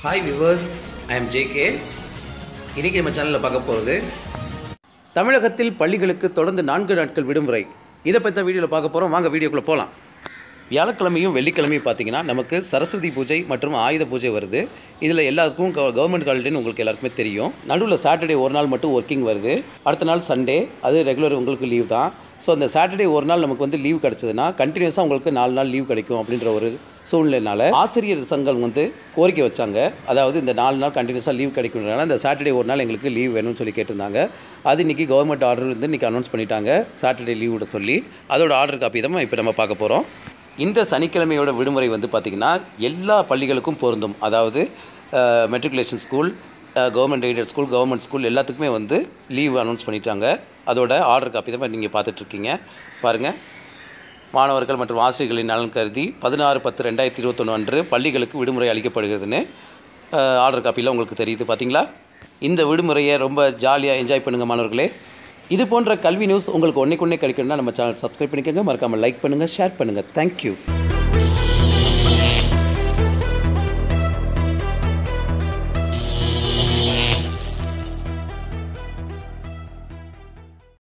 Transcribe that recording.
hi viewers I am JK இன்றைக்கி நம்ம சேனலில் பார்க்க போகிறது தமிழகத்தில் பள்ளிகளுக்கு தொடர்ந்து நான்கு நாட்கள் விடுமுறை இதை பற்றி தான் வீடியோவில் பார்க்க போகிறோம் வாங்க வீடியோக்குள்ளே போகலாம் வியாழக்கிழமையும் வெள்ளிக்கிழமையும் பார்த்தீங்கன்னா நமக்கு சரஸ்வதி பூஜை மற்றும் ஆயுத பூஜை வருது இதில் எல்லாத்துக்கும் கவர்மெண்ட் ஹாலிடேன்னு உங்களுக்கு எல்லாருக்குமே தெரியும் நடுவில் சாட்டர்டே ஒரு நாள் மட்டும் ஒர்க்கிங் வருது அடுத்த நாள் சண்டே அது ரெகுலர் உங்களுக்கு லீவ் தான் ஸோ அந்த சாட்டர்டே ஒரு நாள் நமக்கு வந்து லீவ் கிடச்சதுன்னா கண்டினியூஸாக உங்களுக்கு நாலு நாள் லீவ் கிடைக்கும் அப்படின்ற ஒரு சூழ்நிலைனால ஆசிரியர் சங்கம் வந்து கோரிக்கை வச்சாங்க அதாவது இந்த நாலு நாள் கண்டினியூஸாக லீவ் கிடைக்கும்னால இந்த சாட்டர்டே ஒரு நாள் எங்களுக்கு லீவ் வேணும்னு சொல்லி கேட்டிருந்தாங்க அது இன்றைக்கி கவர்மெண்ட் ஆர்டர் வந்து இன்றைக்கி அனௌன்ஸ் பண்ணிட்டாங்க சாட்டர்டே லீவ் விட சொல்லி அதோட ஆர்டர் காப்பி தான் இப்போ நம்ம பார்க்க போகிறோம் இந்த சனிக்கிழமையோட விடுமுறை வந்து பார்த்திங்கன்னா எல்லா பள்ளிகளுக்கும் பொருந்தும் அதாவது matriculation school government aided school government school எல்லாத்துக்குமே வந்து லீவ் அனௌன்ஸ் பண்ணிட்டாங்க அதோட ஆர்டர் காப்பி தான் நீங்கள் பார்த்துட்ருக்கீங்க பாருங்கள் மாணவர்கள் மற்றும் ஆசிரியர்களின் நலன் கருதி பதினாறு பத்து ரெண்டாயிரத்தி இருபத்தொன்று அன்று பள்ளிகளுக்கு விடுமுறை அளிக்கப்படுகிறதுன்னு ஆர்டர் காப்பியில் உங்களுக்கு தெரியுது பார்த்தீங்களா இந்த விடுமுறையை ரொம்ப ஜாலியாக என்ஜாய் பண்ணுங்கள் மாணவர்களே இது போன்ற கல்வி நியூஸ் உங்களுக்கு ஒன்றைக்கு ஒன்றே கிடைக்கணும்னா நம்ம சேனல் சப்ஸ்கிரைப் பண்ணிக்கோங்க மறக்காமல் லைக் பண்ணுங்கள் ஷேர் பண்ணுங்கள் தேங்க்யூ